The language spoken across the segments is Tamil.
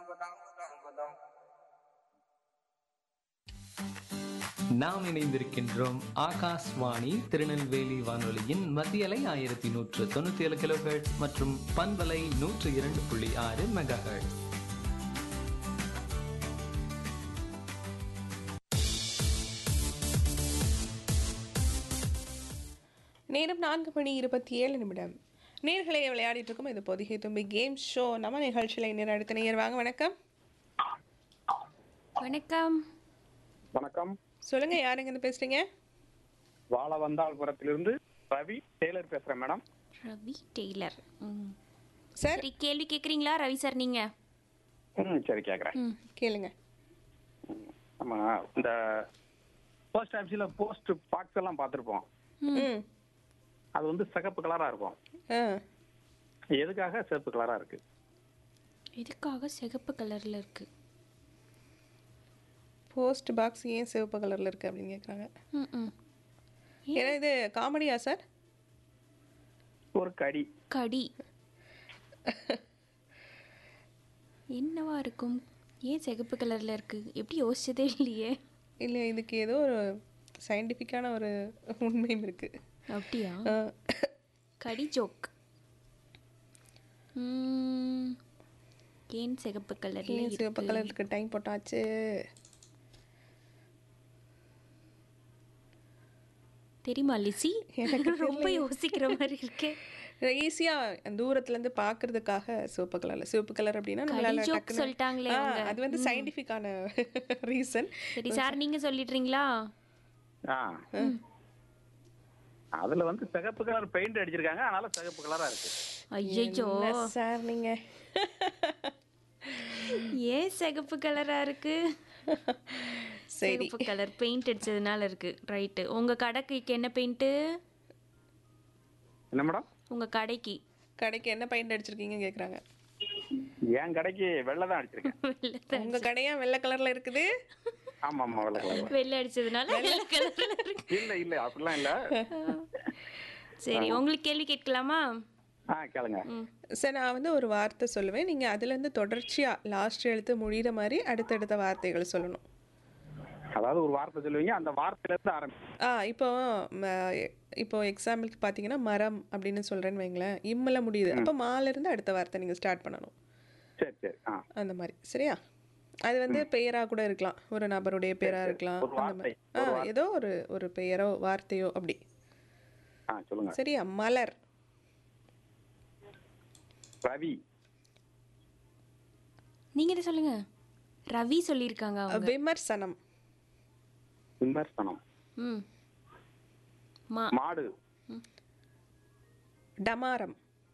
நாம் இணைந்திருக்கின்றோம் ஆகாஷ்வாணி திருநெல்வேலி வானொலியின் மத்தியலை ஆயிரத்தி நூற்று தொண்ணூத்தி ஏழு கிலோஹெர்ட்ஸ் மற்றும் பண்பலை நூற்று இரண்டு புள்ளி ஆறு மெகா நேரம் நான்கு மணி இருபத்தி ஏழு நிமிடம் நேர்களை விளையாடிட்டு இருக்கோம் இது பொதிகை தும்பி கேம் ஷோ நம்ம நிகழ்ச்சியில் நேரம் அடுத்த நேர் வாங்க வணக்கம் வணக்கம் வணக்கம் சொல்லுங்க யாருங்க இருந்து பேசுறீங்க வாழ வந்தாள்புரத்திலிருந்து ரவி டெய்லர் பேசுறேன் மேடம் ரவி டெய்லர் ம். சார் சரி கேள்வி கேக்குறீங்களா ரவி சார் நீங்க ம் சரி கேக்குறேன் ம். கேளுங்க நம்ம இந்த போஸ்ட் ஆஃபீஸ்ல போஸ்ட் பாக்ஸ் எல்லாம் பார்த்துருப்போம் ம் அது வந்து சிகப்பு கலரா இருக்கும் ஆ எதுக்காக சிவப்பு கலரா இருக்கு எதுக்காக சிகப்பு கலர்ல இருக்கு போஸ்ட் பாக்ஸ் ஏன் சிவப்பு கலரில் இருக்குது அப்படின்னு கேட்குறாங்க ம், ம். ஏன்னா இது காமெடியா சார் ஒரு கடி கடி என்னவா இருக்கும் ஏன் சிகப்பு கலர்ல இருக்கு எப்படி யோசிச்சதே இல்லையே இல்லை இதுக்கு ஏதோ ஒரு சயின்டிஃபிக்கான ஒரு உண்மையும் இருக்குது அப்படியா கடி ஜோக் ம். ஏன் சிகப்பு கலர்ல ஏன் சிவப்பு இருக்கு கலருக்கு டைம் போட்டாச்சு தெரியுமா லிசி எனக்கு ரொம்ப யோசிக்கிற மாதிரி இருக்கே ஈஸியாக தூரத்துலேருந்து பார்க்கறதுக்காக சிவப்பு கலரில் சிவப்பு கலர் அப்படின்னா நம்மளால கடி joke டக்குன்னு- சொல்லிட்டாங்களே ஆ, அவங்க. அது வந்து சயின்டிஃபிக்கான ரீசன் சரி சார் நீங்க சொல்லிடுறீங்களா ஆ அதுல வந்து சிகப்பு கலர் பெயிண்ட் அடிச்சிருக்காங்க அதனால சிகப்பு கலரா இருக்கு ஐயோ சார் நீங்க ஏன் சிகப்பு கலரா இருக்கு சரி சிகப்பு கலர் பெயிண்ட் அடிச்சதுனால இருக்கு ரைட்டு உங்க கடைக்கு என்ன பெயிண்ட் என்ன மேடம் உங்க கடைக்கு கடைக்கு என்ன பெயிண்ட் அடிச்சிருக்கீங்க கேக்குறாங்க என் கடைக்கு வெள்ளை தான் அடிச்சிருக்கேன் உங்க கடையா வெள்ளை கலர்ல இருக்குது ஆமா ஆமா வெள்ளை கலர் வெள்ளை அடிச்சதுனால வெள்ளை கலர்ல இருக்கு இல்ல இல்ல அப்படிலாம் இல்ல சரி உங்களுக்கு கேள்வி கேட்கலாமா ஆ கேளுங்க சார் நான் வந்து ஒரு வார்த்தை சொல்லுவேன் நீங்க அதுல இருந்து தொடர்ச்சியா லாஸ்ட் எழுத்து முடிகிற மாதிரி அடுத்தடுத்த வார்த்தைகள் சொல்லணும் அதாவது ஒரு வார்த்தை சொல்லுவீங்க அந்த வார்த்தையில இருந்து ஆரம்பி ஆ இப்போ ம, இப்போ எக்ஸாம்பிளுக்கு பார்த்தீங்கன்னா மரம் அப்படின்னு சொல்றேன்னு வைங்களேன் இம்மில் முடியுது அப்போ மால இருந்து அடுத்த வார்த்தை நீங்க ஸ்டார்ட் பண்ணணும் சரி சரி ஆ அந்த மாதிரி சரியா அது வந்து பெயரா கூட இருக்கலாம் ஒரு நபருடைய பெயரா இருக்கலாம் ஒரு அந்த மாதிரி வார்த்தை, ஆ ஏதோ ஒரு ஒரு பெயரோ வார்த்தையோ அப்படி ஆ சொல்லுங்க சரியா மலர் ரவி நீங்க இதை சொல்லுங்க ரவி சொல்லியிருக்காங்க அவங்க விமர்சனம் விமர்சனம் ம் மா மாடு டமாரம்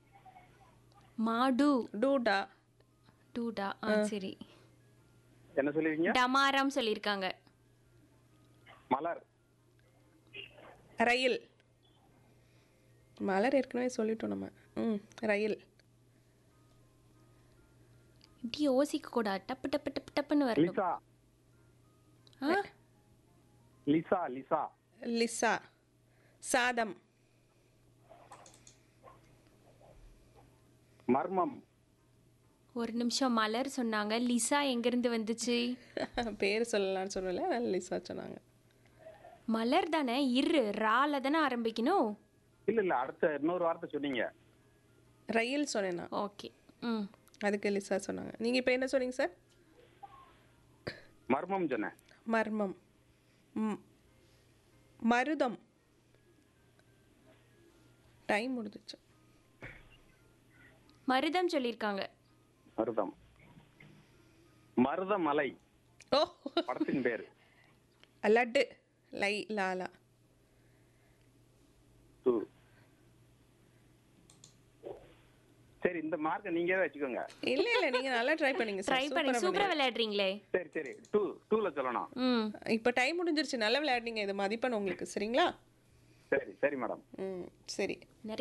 மாடு டூடா டூடா ஆ சரி என்ன சொல்லுவீங்க டமாரம் சொல்லியிருக்காங்க மலர் ரயில் மலர் ஏற்கனவே சொல்லிட்டோம் நம்ம ம் ரயில் இப்படி யோசிக்க கூடாது டப்பு டப்பு டப்பு டப்புன்னு வரணும் லிசா ஆ லிசா லிசா லிசா சாதம் மர்மம் ஒரு நிமிஷம் மலர் சொன்னாங்க லிசா எங்கிருந்து வந்துச்சு பேர் சொல்லலாம்னு சொல்லல அதனால லிசா சொன்னாங்க மலர் தானே இரு ரால தானே ஆரம்பிக்கணும் இல்ல இல்ல அடுத்த இன்னொரு வார்த்தை சொன்னீங்க ரயில் சொன்னேன் நான் ஓகே ம் அதுக்கு லிசா சொன்னாங்க நீங்கள் இப்போ என்ன சொன்னீங்க சார் மர்மம் சொன்னேன் மர்மம் ம் மருதம் டைம் முடிஞ்சிச்சு மருதம் சொல்லியிருக்காங்க மருதம் மருதமலை ஓ படத்தின் பேர் லட்டு லை லாலா டூ சரி இந்த மார்க்கை நீங்களே வச்சுக்கோங்க இல்லை இல்லை நீங்கள் நல்லா ட்ரை பண்ணீங்க ட்ரை சார் பண்ணி சூப்பரா விளையாடுறீங்களே சரி சரி டூ டூல சொல்லணும் ம் இப்போ டைம் முடிஞ்சிருச்சு நல்லா விளையாடுனீங்க இது மதிப்பெண் உங்களுக்கு சரிங்களா சரி சரி மேடம் ம் சரி நிறைய